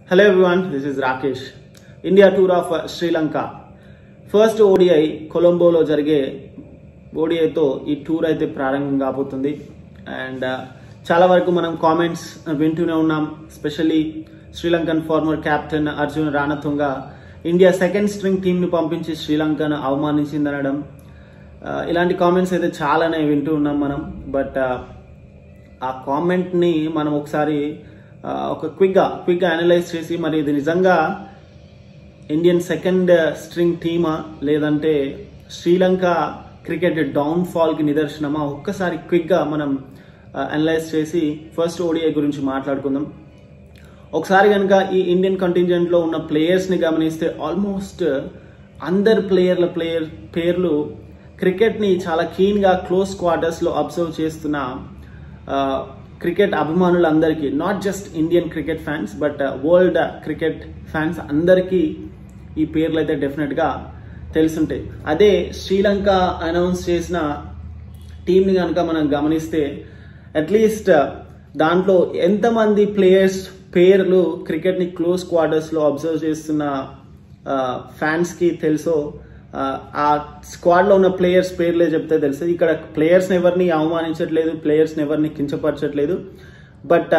Hello everyone, this is Rakesh. India tour of uh, Sri Lanka. First ODI కొలంబోలో జరిగే ఓడిఐతో ఈ tour అయితే ప్రారంభం కాబోతుంది అండ్ చాలా వరకు మనం కామెంట్స్ వింటూనే ఉన్నాం specially Sri Lankan former captain Arjun Ranatunga India second string టీంని పంపించి శ్రీలంకను అవమానించిందనడం ఆ, ఇలాంటి కామెంట్స్ అయితే చాలానే వింటూ ఉన్నాం మనం బట్ ఆ కామెంట్ని మనం ఒకసారి ఆ, ఒక క్విక్గా క్విక్గా అనలైజ్ చేసి మరి ఇది నిజంగా ఇండియన్ సెకండ్ స్ట్రింగ్ టీమా లేదంటే శ్రీలంక క్రికెట్ డౌన్ ఫాల్కి నిదర్శనమా ఒక్కసారి క్విక్గా మనం అనలైజ్ చేసి ఫస్ట్ ఓడిఐ గురించి మాట్లాడుకుందాం ఒకసారి కనుక ఈ ఇండియన్ కంటింజెంట్లో ఉన్న ప్లేయర్స్ని గమనిస్తే ఆల్మోస్ట్ అందరు ప్లేయర్ల ప్లేయర్ పేర్లు క్రికెట్ని చాలా కీన్గా క్లోజ్ క్వార్టర్స్లో అబ్జర్వ్ చేస్తున్న క్రికెట్ అభిమానులందరికీ not just Indian cricket fans but world cricket fans అందరికీ ఈ పేర్లు అయితే డెఫినెట్గా తెలుసుంటాయి అదే శ్రీలంక అనౌన్స్ చేసిన టీంని కనుక మనం గమనిస్తే అట్లీస్ట్ దాంట్లో ఎంతమంది ప్లేయర్స్ పేర్లు క్రికెట్ని క్లోజ్ క్వార్టర్స్లో అబ్జర్వ్ చేస్తున్న ఫ్యాన్స్కి తెలుసో ఆ, ఆ స్క్వాడ్లో ఉన్న ప్లేయర్స్ పేర్లే చెప్తే తెలుస్తుంది ఇక్కడ ప్లేయర్స్ని ఎవరిని అవమానించట్లేదు ప్లేయర్స్ని ఎవరిని కించపరచట్లేదు బట్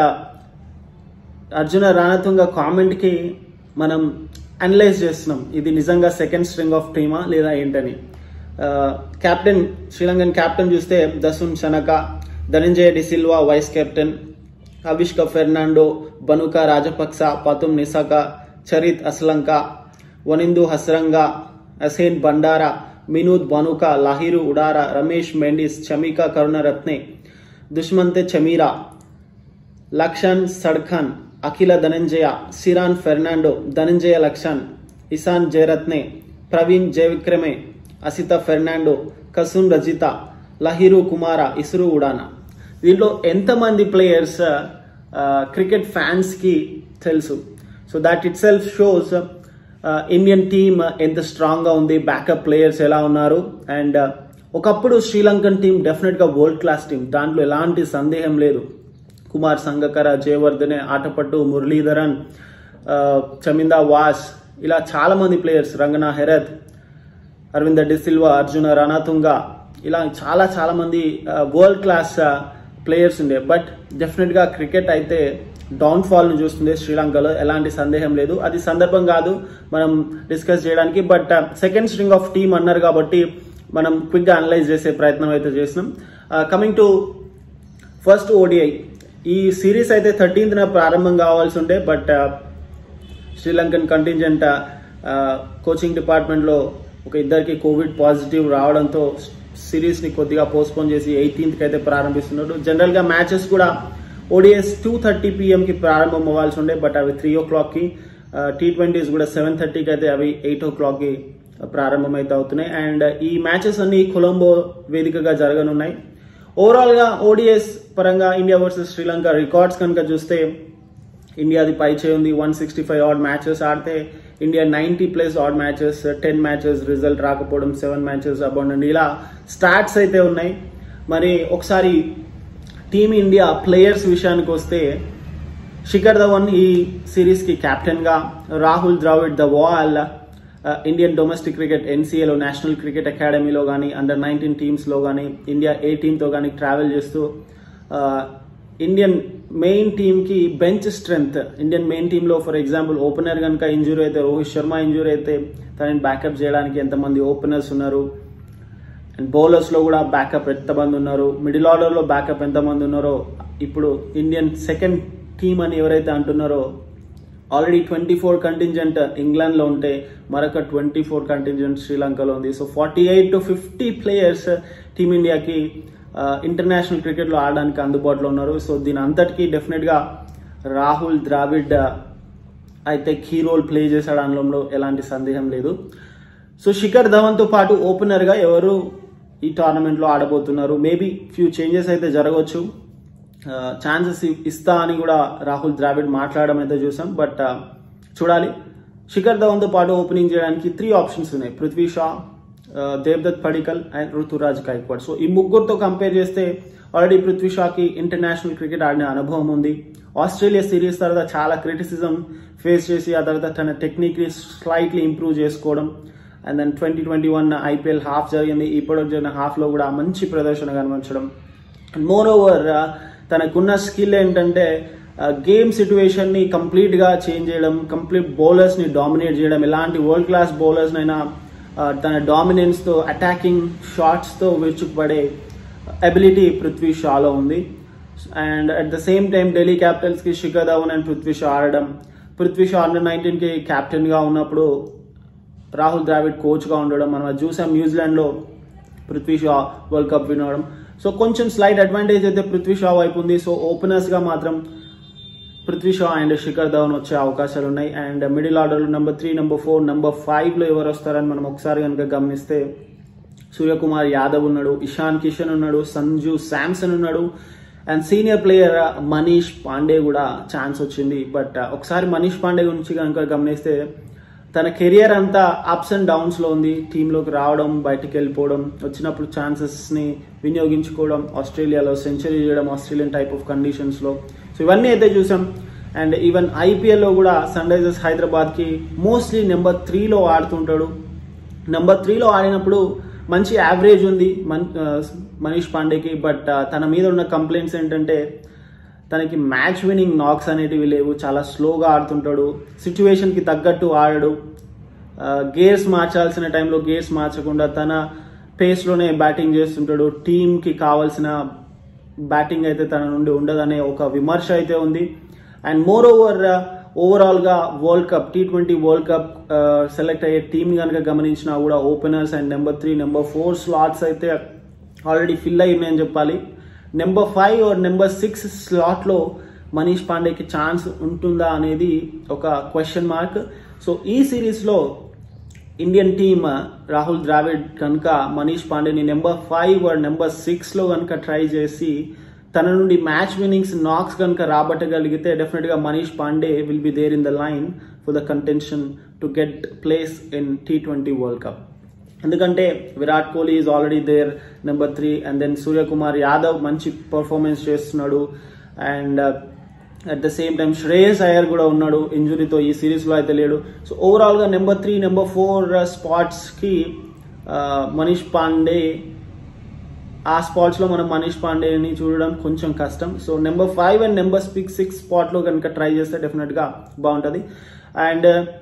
అర్జున రాణతుంగ కామెంట్కి మనం అనలైజ్ చేస్తున్నాం ఇది నిజంగా సెకండ్ స్ట్రింగ్ ఆఫ్ టీమా లేదా ఏంటని కెప్టెన్ శ్రీలంకన్ కెప్టెన్ చూస్తే దసున్ షనక ధనంజయ డిసిల్వా వైస్ కెప్టెన్ అవిష్క ఫెర్నాండో బనుక రాజపక్స పతుమ్ నిసాక చరిత్ అస్లంక వనిందు హస్రంగా అసేన్ బండారా మినూద్ బనుక లాహిరు ఉడారా రమేష్ మెండిస్ చమిక కరుణరత్నే దుష్మంతే చమీరా లక్షణ్ సడ్ఖన్ అఖిల ధనంజయ సిరాన్ ఫెర్నాండో ధనంజయ లక్షణ్ ఇసాన్ జయరత్నే ప్రవీణ్ జయవిక్రమే అసిత ఫెర్నాండో కసున్ రజిత లహిరు కుమార ఇసురు ఉడానా దీంట్లో ఎంతమంది ప్లేయర్స్ క్రికెట్ ఫ్యాన్స్కి తెలుసు so that itself shows Indian team ఎంత స్ట్రాంగ్గా ఉంది బ్యాకప్ ప్లేయర్స్ ఎలా ఉన్నారు అండ్ ఒకప్పుడు శ్రీలంకన్ టీం డెఫినెట్గా వరల్డ్ క్లాస్ టీం దాంట్లో ఎలాంటి సందేహం లేదు కుమార్ సంగకర జయవర్ధనే ఆటపట్టు మురళీధరన్ ఆ, చమిందా వాస్ ఇలా చాలా మంది ప్లేయర్స్ రంగనా హెరత్ అరవింద డిసిల్వా అర్జున రణాతుంగ ఇలా చాలా చాలా మంది వరల్డ్ క్లాస్ ప్లేయర్స్ ఉండే బట్ డెఫినెట్గా క్రికెట్ అయితే డౌన్ ఫాల్ను చూస్తుంది శ్రీలంకలో ఎలాంటి సందేహం లేదు అది సందర్భం కాదు మనం డిస్కస్ చేయడానికి but second string of team అన్నారు కాబట్టి మనం క్విక్గా అనలైజ్ చేసే ప్రయత్నం అయితే చేసినాం కమింగ్ టు ఫస్ట్ ఓడిఐ ఈ సిరీస్ అయితే థర్టీన్త్న ప్రారంభం కావాల్సి ఉండే బట్ శ్రీలంకన్ కంటింజెంట్ కోచింగ్ డిపార్ట్మెంట్లో ఒక ఇద్దరికి కోవిడ్ పాజిటివ్ రావడంతో సిరీస్ని కొద్దిగా పోస్ట్పోన్ చేసి ఎయిటీన్త్కి అయితే ప్రారంభిస్తున్నాడు జనరల్గా మ్యాచెస్ కూడా ఓడిఎస్ టూ థర్టీ పిఎంకి ప్రారంభం అవ్వాల్సి ఉండే బట్ అవి త్రీ ఓ క్లాక్కి టీ ట్వంటీస్ కూడా సెవెన్ థర్టీకి అయితే అవి ఎయిట్ ఓ క్లాక్కి ప్రారంభమైతే అవుతున్నాయి అండ్ ఈ మ్యాచెస్ అన్ని కొలంబో వేదికగా జరగనున్నాయి ఓవరాల్గా ఓడిఎస్ పరంగా ఇండియా వర్సెస్ శ్రీలంక రికార్డ్స్ కనుక చూస్తే ఇండియాది పై ఉంది one sixty five odd matches ఆడితే India ninety plus odd matches ten matches result రాకపోవడం సెవెన్ మ్యాచెస్ అబౌండ్ ఇలా స్టాట్స్ అయితే ఉన్నాయి మరి ఒకసారి టీమ్ ఇండియా ప్లేయర్స్ విషయానికి వస్తే శిఖర్ ధవన్ ఈ సిరీస్కి కెప్టెన్గా Rahul Dravid the wall Indian domestic cricket ఎన్సీఏలో నేషనల్ క్రికెట్ అకాడమీలో కానీ అండర్ నైన్టీన్ టీమ్స్లో కానీ ఇండియా ఏ టీంతో కానీ ట్రావెల్ చేస్తూ ఆ, ఇండియన్ మెయిన్ టీంకి బెంచ్ స్ట్రెంగ్త్ ఇండియన్ మెయిన్ టీంలో ఫర్ ఎగ్జాంపుల్ ఓపెనర్ కనుక ఇంజూరీ అయితే రోహిత్ శర్మ ఇంజూరీ అయితే తనని బ్యాకప్ చేయడానికి ఎంతమంది ఓపెనర్స్ ఉన్నారు అండ్ బౌలర్స్లో కూడా బ్యాకప్ ఎంతమంది ఉన్నారు మిడిల్ ఆర్డర్లో బ్యాకప్ ఎంతమంది ఉన్నారో ఇప్పుడు ఇండియన్ సెకండ్ టీమ్ అని ఎవరైతే అంటున్నారో ఆల్రెడీ ట్వంటీ ఫోర్ కంటింజెంట్ ఇంగ్లాండ్లో ఉంటే మరొక ట్వంటీ ఫోర్ కంటింజెంట్ శ్రీలంకలో ఉంది so forty eight to fifty players టీమిండియాకి ఇంటర్నేషనల్ క్రికెట్లో ఆడడానికి అందుబాటులో ఉన్నారు సో దీని అంతటికీ డెఫినెట్గా రాహుల్ ద్రావిడ్ అయితే కీ రోల్ ప్లే చేశాడు అనడంలో ఎలాంటి సందేహం లేదు సో శిఖర్ ధవన్తో పాటు ఓపెనర్గా ఎవరు ఈ టోర్నమెంట్లో ఆడబోతున్నారు మేబీ ఫ్యూ చేంజెస్ అయితే జరగవచ్చు ఛాన్సెస్ ఇస్తా అని కూడా రాహుల్ ద్రావిడ్ మాట్లాడడం అయితే చూసాం బట్ చూడాలి శిఖర్ ధవన్తో పాటు ఓపెనింగ్ చేయడానికి త్రీ ఆప్షన్స్ ఉన్నాయి పృథ్వీ షా దేవ్దత్ పడికల్ అండ్ ఋతురాజ్ గైక్వాడ్ సో ఈ ముగ్గురుతో కంపేర్ చేస్తే ఆల్రెడీ పృథ్వీ షాకి ఇంటర్నేషనల్ క్రికెట్ ఆడిన అనుభవం ఉంది ఆస్ట్రేలియా సిరీస్ తర్వాత చాలా క్రిటిసిజం ఫేస్ చేసి ఆ తర్వాత తన టెక్నిక్ని స్లైట్లీ ఇంప్రూవ్ చేసుకోవడం and then twenty twenty one IPL half జరిగింది ఇప్పుడు జరిగిన హాఫ్లో కూడా మంచి ప్రదర్శన కనిపించడం అండ్ మోర్ ఓవర్ తనకున్న స్కిల్ ఏంటంటే గేమ్ సిచ్యువేషన్ని కంప్లీట్గా చేంజ్ చేయడం కంప్లీట్ బౌలర్స్ని డామినేట్ చేయడం ఎలాంటి వరల్డ్ క్లాస్ బౌలర్స్నైనా తన డామినెన్స్తో అటాకింగ్ షాట్స్తో విరుచుకుపడే అబిలిటీ పృథ్వీ షాలో ఉంది and at the same time Delhi క్యాపిటల్స్కి శిఖర్ ధవన్ అండ్ పృథ్వీ షా ఆడడం పృథ్వీ షా అండర్ నైన్టీన్కి క్యాప్టెన్గా ఉన్నప్పుడు రాహుల్ ద్రావిడ్ కోచ్గా ఉండడం మనం అది చూసాం న్యూజిలాండ్లో Prithvi Shaw world cup win అవడం సో కొంచెం స్లైట్ అడ్వాంటేజ్ అయితే పృథ్వీ షా వైపు ఉంది సో ఓపెనర్స్గా మాత్రం పృథ్వీ షా అండ్ శిఖర్ ధవన్ వచ్చే అవకాశాలు ఉన్నాయి అండ్ మిడిల్ ఆర్డర్లో number three number four number ఫైవ్లో ఎవరు వస్తారని మనం ఒకసారి కనుక గమనిస్తే సూర్యకుమార్ యాదవ్ ఉన్నాడు ఇషాన్ కిషన్ ఉన్నాడు సంజు శాంసన్ ఉన్నాడు and senior player Manish Pandey కూడా ఛాన్స్ వచ్చింది బట్ ఒకసారి మనీష్ పాండే గురించి కనుక గమనిస్తే తన కెరియర్ అంతా అప్స్ అండ్ డౌన్స్లో ఉంది టీంలోకి రావడం బయటికి వెళ్ళిపోవడం వచ్చినప్పుడు ఛాన్సెస్ని వినియోగించుకోవడం ఆస్ట్రేలియాలో సెంచరీ చేయడం ఆస్ట్రేలియన్ టైప్ ఆఫ్ కండిషన్స్లో సో ఇవన్నీ అయితే చూసాం అండ్ ఈవెన్ ఐపీఎల్లో కూడా సన్ రైజర్స్ హైదరాబాద్కి మోస్ట్లీ నెంబర్ త్రీలో ఆడుతుంటాడు నెంబర్ త్రీలో ఆడినప్పుడు మంచి యావరేజ్ ఉంది మన్ మనీష్ పాండేకి బట్ తన మీద ఉన్న కంప్లైంట్స్ ఏంటంటే తనకి మ్యాచ్ విన్నింగ్ నాక్స్ అనేటివి లేవు చాలా స్లోగా ఆడుతుంటాడు సిచ్యువేషన్కి తగ్గట్టు ఆడడు గేర్స్ మార్చాల్సిన టైంలో గేర్స్ మార్చకుండా తన పేస్లోనే బ్యాటింగ్ చేస్తుంటాడు టీంకి కావాల్సిన బ్యాటింగ్ అయితే తన నుండి ఉండదనే ఒక విమర్శ అయితే ఉంది అండ్ మోర్ ఓవర్ ఓవరాల్గా world cup T twenty world cup select అయ్యే టీం కనుక గమనించినా కూడా openers and number three number four slots అయితే ఆల్రెడీ ఫిల్ అయి ఉన్నాయని చెప్పాలి number five or number six స్లాట్లో మనీష్ పాండేకి ఛాన్స్ ఉంటుందా అనేది ఒక క్వశ్చన్ మార్క్ సో ఈ సిరీస్లో ఇండియన్ టీమ్ రాహుల్ ద్రావిడ్ కనుక మనీష్ పాండేని నెంబర్ ఫైవ్ ఆర్ నెంబర్ సిక్స్లో కనుక ట్రై చేసి తన నుండి మ్యాచ్ విన్నింగ్స్ నాక్స్ కనుక రాబట్టగలిగితే డెఫినెట్గా Manish Pandey will be there in the line for the contention to get place in T twenty world cup ఎందుకంటే Virat Kohli is already there number three and then Suryakumar Yadav మంచి పర్ఫార్మెన్స్ చేస్తున్నాడు and at the same time Shreyas Iyer కూడా ఉన్నాడు ఇంజురీతో ఈ సిరీస్లో అయితే లేడు సో ఓవరాల్గా నెంబర్ త్రీ నెంబర్ ఫోర్ స్పాట్స్కి మనీష్ పాండే ఆ స్పాట్స్లో మనం మనీష్ పాండేని చూడడం కొంచెం కష్టం so number five and number six six స్పాట్లో కనుక ట్రై చేస్తే డెఫినెట్గా బాగుంటుంది అండ్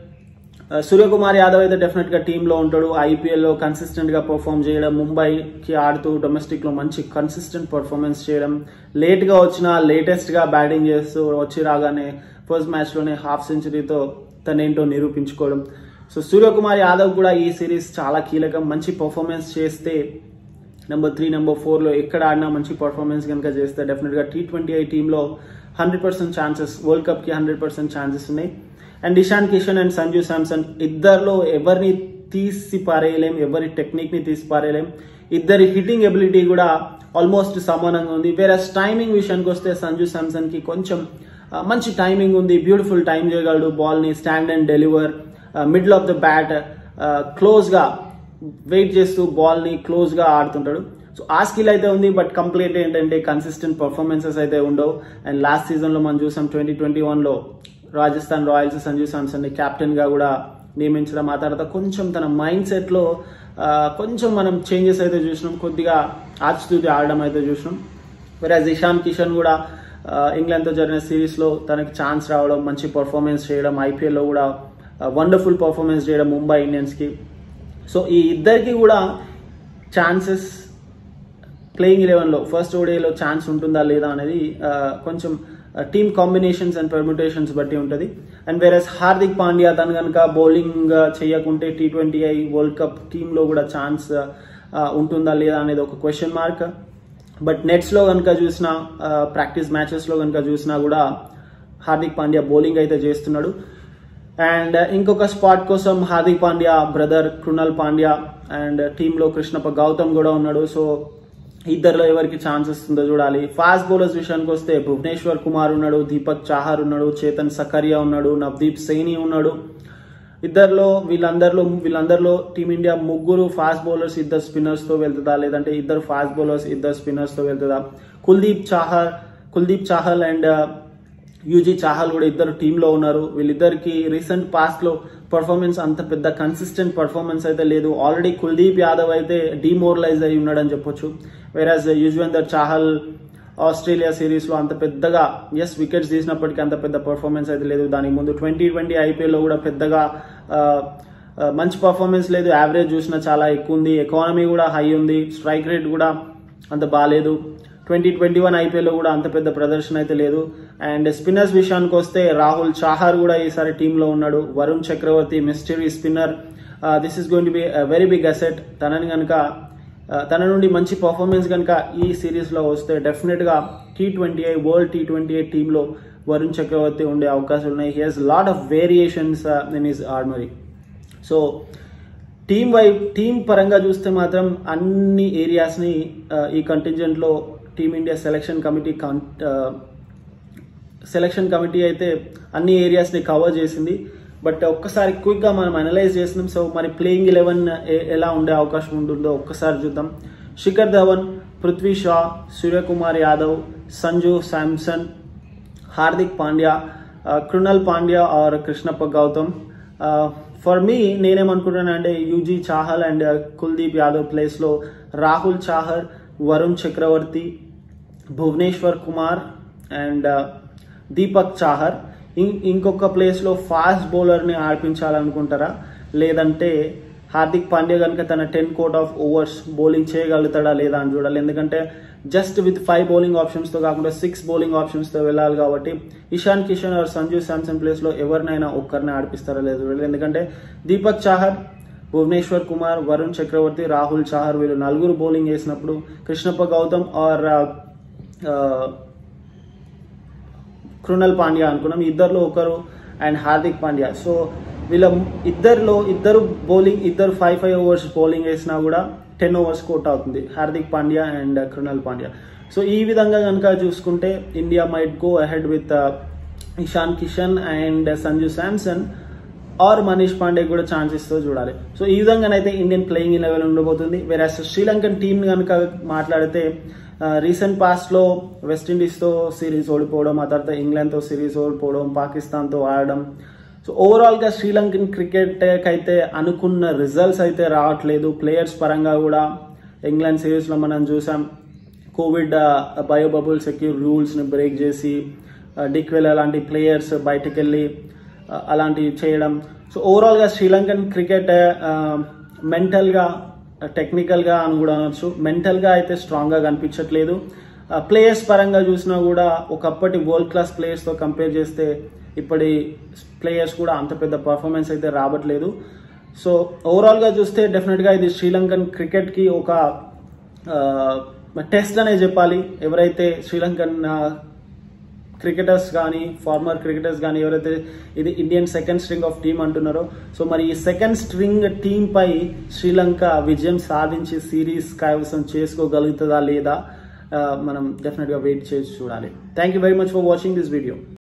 సూర్యకుమార్ యాదవ్ అయితే డెఫినెట్గా టీంలో ఉంటాడు ఐపీఎల్లో కన్సిస్టెంట్గా పర్ఫామ్ చేయడం ముంబైకి ఆడుతూ డొమెస్టిక్లో మంచి కన్సిస్టెంట్ పర్ఫార్మెన్స్ చేయడం లేట్గా వచ్చిన లేటెస్ట్గా బ్యాటింగ్ చేస్తూ వచ్చి రాగానే ఫస్ట్ మ్యాచ్లోనే హాఫ్ సెంచరీతో తనేంటో నిరూపించుకోవడం సో సూర్యకుమార్ యాదవ్ కూడా ఈ సిరీస్ చాలా కీలకం మంచి పర్ఫార్మెన్స్ చేస్తే నెంబర్ త్రీ నెంబర్ ఫోర్లో ఎక్కడ ఆడినా మంచి పర్ఫార్మెన్స్ కనుక చేస్తే డెఫినెట్గా టీ ట్వంటీ ఐ టీంలో హండ్రెడ్ పర్సెంట్ ఛాన్సెస్ వరల్డ్ కప్కి హండ్రెడ్ పర్సెంట్ ఛాన్సెస్ ఉన్నాయి అండ్ ఇషాన్ కిషన్ అండ్ సంజు శాంసన్ ఇద్దరిలో ఎవరిని తీసి పారేయలేం ఎవరి టెక్నిక్ని తీసి పారేయలేం ఇద్దరి హిట్టింగ్ ఎబిలిటీ కూడా ఆల్మోస్ట్ సమానంగా ఉంది వేరే టైమింగ్ విషయానికి వస్తే సంజు శాంసన్కి కొంచెం మంచి టైమింగ్ ఉంది బ్యూటిఫుల్ టైం చేయగలడు బాల్ని stand and deliver middle of the bat క్లోజ్గా వెయిట్ చేస్తూ బాల్ని క్లోజ్గా ఆడుతుంటాడు సో ఆ స్కిల్ అయితే ఉంది బట్ కంప్లీట్ ఏంటంటే కన్సిస్టెంట్ పర్ఫార్మెన్సెస్ అయితే ఉండవు అండ్ లాస్ట్ సీజన్లో మనం చూసాం ట్వంటీ ట్వంటీ వన్లో రాజస్థాన్ రాయల్స్ సంజు శాంసన్ని కెప్టెన్గా కూడా నియమించడం ఆ తర్వాత కొంచెం తన మైండ్ సెట్లో కొంచెం మనం చేంజెస్ అయితే చూసినాం కొద్దిగా ఆచితూచి ఆడడం అయితే చూసినాం వెరాజ్ ఇషాన్ కిషన్ కూడా ఇంగ్లాండ్తో జరిగిన సిరీస్లో తనకి ఛాన్స్ రావడం మంచి పర్ఫార్మెన్స్ చేయడం ఐపీఎల్లో కూడా వండర్ఫుల్ పర్ఫార్మెన్స్ చేయడం ముంబై ఇండియన్స్కి సో ఈ ఇద్దరికి కూడా ఛాన్సెస్ ప్లేయింగ్ ఎలెవెన్లో ఫస్ట్ ఓడేలో ఛాన్స్ ఉంటుందా లేదా అనేది కొంచెం టీమ్ కాంబినేషన్స్ అండ్ పర్మిటేషన్స్ బట్టి ఉంటుంది అండ్ వేరేస్ హార్దిక్ పాండ్యా తను కనుక బౌలింగ్ చేయకుంటే T twenty I world cup టీంలో కూడా ఛాన్స్ ఉంటుందా లేదా అనేది ఒక క్వశ్చన్ మార్క్ బట్ నెట్స్లో కనుక చూసినా ప్రాక్టీస్ మ్యాచెస్లో కనుక చూసినా కూడా హార్దిక్ పాండ్యా బౌలింగ్ అయితే చేస్తున్నాడు అండ్ ఇంకొక స్పాట్ కోసం హార్దిక్ పాండ్యా బ్రదర్ కృణాల్ పాండ్యా అండ్ టీంలో కృష్ణప్ప గౌతమ్ కూడా ఉన్నాడు సో ఇద్దరిలో ఎవరికి ఛాన్స్ వస్తుందో చూడాలి ఫాస్ట్ బౌలర్స్ విషయానికి వస్తే భువనేశ్వర్ కుమార్ ఉన్నాడు దీపక్ చాహర్ ఉన్నాడు చేతన్ సకరియా ఉన్నాడు నవదీప్ సైని ఉన్నాడు ఇద్దరిలో వీళ్ళందరిలో వీళ్ళందరిలో టీమిండియా ముగ్గురు ఫాస్ట్ బౌలర్స్ ఇద్దరు స్పిన్నర్స్ తో వెళ్తుందా లేదంటే ఇద్దరు ఫాస్ట్ బౌలర్స్ ఇద్దరు స్పిన్నర్స్ తో వెళ్తుందా కుల్దీప్ చాహర్ కుల్దీప్ చాహల్ అండ్ యూజీ చాహల్ కూడా ఇద్దరు టీంలో ఉన్నారు వీళ్ళిద్దరికి రీసెంట్ పాస్ట్ లో పర్ఫార్మెన్స్ అంత పెద్ద కన్సిస్టెంట్ పర్ఫార్మెన్స్ అయితే లేదు ఆల్రెడీ కుల్దీప్ యాదవ్ అయితే డిమోరలైజ్ అయి ఉన్నాడని చెప్పొచ్చు వేరాజ్ యుజ్వేందర్ చాహల్ ఆస్ట్రేలియా సిరీస్ లో అంత పెద్దగా ఎస్ వికెట్స్ తీసినప్పటికీ అంత పెద్ద పర్ఫార్మెన్స్ అయితే లేదు దానికి ముందు ట్వంటీ ట్వంటీ ఐపీఎల్లో కూడా పెద్దగా ఆ, ఆ, మంచి పర్ఫార్మెన్స్ లేదు యావరేజ్ చూసినా చాలా ఎక్కువ ఉంది ఎకానమీ కూడా హై ఉంది స్ట్రైక్ రేట్ కూడా అంత బాగాలేదు ట్వంటీ ట్వంటీ వన్ ఐపీఎల్లో కూడా అంత పెద్ద ప్రదర్శన అయితే లేదు అండ్ స్పిన్నర్స్ విషయానికి వస్తే రాహుల్ చాహర్ కూడా ఈసారి టీంలో ఉన్నాడు Varun Chakravarthy mystery spinner this is going to be very big asset తనని కనుక తన నుండి మంచి పర్ఫార్మెన్స్ కనుక ఈ సిరీస్లో వస్తే డెఫినెట్గా T twenty I world T twenty eight టీంలో వరుణ్ చక్రవర్తి ఉండే అవకాశాలు ఉన్నాయి he has lot of variations in his armoury so team వై టీం పరంగా చూస్తే మాత్రం అన్ని ఏరియాస్ని ఈ కంటింజెంట్లో team India selection committee selection committee అయితే అన్ని ఏరియాస్ని కవర్ చేసింది బట్ ఒక్కసారి క్విక్గా మనం అనలైజ్ చేసినాం సో మరి ప్లేయింగ్ ఎలెవెన్ ఎలా ఉండే అవకాశం ఉంటుందో ఒక్కసారి చూద్దాం Shikhar Dhawan Prithvi Shaw Suryakumar Yadav Sanju Samson Hardik Pandya Krunal Pandya or Krishnappa Gowtham for me నేనేమనుకుంటున్నానంటే యూజీ చాహల్ అండ్ కుల్దీప్ యాదవ్ ప్లేస్లో రాహుల్ చాహర్ వరుణ్ చక్రవర్తి భువనేశ్వర్ కుమార్ అండ్ దీపక్ చాహర్ ఇం- ఇంకొక ప్లేస్లో ఫాస్ట్ బౌలర్ని ఆడిపించాలనుకుంటారా లేదంటే హార్దిక్ పాండ్యా కనుక తన ten quota of overs bowling చేయగలుగుతాడా లేదా అని చూడాలి ఎందుకంటే జస్ట్ విత్ ఫైవ్ బౌలింగ్ ఆప్షన్స్తో కాకుండా సిక్స్ బౌలింగ్ ఆప్షన్స్తో వెళ్ళాలి కాబట్టి ఇషాన్ కిషన్ ఆర్ సంజు శాంసన్ ప్లేస్లో ఎవరినైనా ఒక్కరిని ఆడిపిస్తారా లేదు చూడాలి ఎందుకంటే దీపక్ చాహర్ భువనేశ్వర్ కుమార్ వరుణ్ చక్రవర్తి రాహుల్ చాహర్ వీళ్ళు నలుగురు బౌలింగ్ వేసినప్పుడు కృష్ణప్ప గౌతమ్ ఆర్ కృణల్ పాండ్యా అనుకున్నాం ఇద్దరిలో ఒకరు అండ్ హార్దిక్ పాండ్యా సో వీళ్ళ ఇద్దరిలో ఇద్దరు బౌలింగ్ ఇద్దరు ఫైవ్ ఫైవ్ ఓవర్స్ బౌలింగ్ వేసినా కూడా టెన్ ఓవర్స్ కోట్ అవుతుంది హార్దిక్ పాండ్యా అండ్ కృణల్ పాండ్యా సో ఈ విధంగా కనుక చూసుకుంటే India might go ahead with Ishan Kishan and Sanju Samson or Manish Pandey కూడా ఛాన్స్ ఇస్తూ చూడాలి సో ఈ విధంగానైతే ఇండియన్ ప్లేయింగ్ లెవెల్ ఉండబోతుంది వేరే శ్రీలంకన్ టీం కనుక మాట్లాడితే రీసెంట్ పాస్ట్లో వెస్టిండీస్తో సిరీస్ ఓడిపోవడం ఆ తర్వాత ఇంగ్లాండ్తో సిరీస్ ఓడిపోవడం పాకిస్తాన్తో ఆడడం సో ఓవరాల్గా శ్రీలంకన్ క్రికెట్ అయితే అనుకున్న రిజల్ట్స్ అయితే రావట్లేదు ప్లేయర్స్ పరంగా కూడా ఇంగ్లాండ్ సిరీస్లో మనం చూసాం కోవిడ్ బయో బబుల్ సెక్యూర్ రూల్స్ని బ్రేక్ చేసి డిక్వెల్ అలాంటి ప్లేయర్స్ బయటకు వెళ్ళి ఆ, అలాంటివి చేయడం సో ఓవరాల్గా శ్రీలంకన్ క్రికెట్ మెంటల్గా టెక్నికల్గా అని కూడా అనొచ్చు మెంటల్గా అయితే స్ట్రాంగ్గా కనిపించట్లేదు ప్లేయర్స్ పరంగా చూసినా కూడా ఒకప్పటి వరల్డ్ క్లాస్ ప్లేయర్స్తో కంపేర్ చేస్తే ఇప్పటి ప్లేయర్స్ కూడా అంత పెద్ద పర్ఫార్మెన్స్ అయితే రావట్లేదు సో ఓవరాల్గా చూస్తే డెఫినెట్గా ఇది శ్రీలంకన్ క్రికెట్కి ఒక టెస్ట్ అనే చెప్పాలి ఎవరైతే శ్రీలంకన్ క్రికెటర్స్ కానీ ఫార్మర్ క్రికెటర్స్ కానీ ఎవరైతే ఇది Indian second string of team అంటున్నారో సో మరి ఈ సెకండ్ స్ట్రింగ్ టీమ్ పై శ్రీలంక విజయం సాధించి సిరీస్ కైవసం చేసుకోగలుగుతుందా లేదా ఆ, మనం డెఫినెట్గా వెయిట్ చేసి చూడాలి thank you very much for watching this video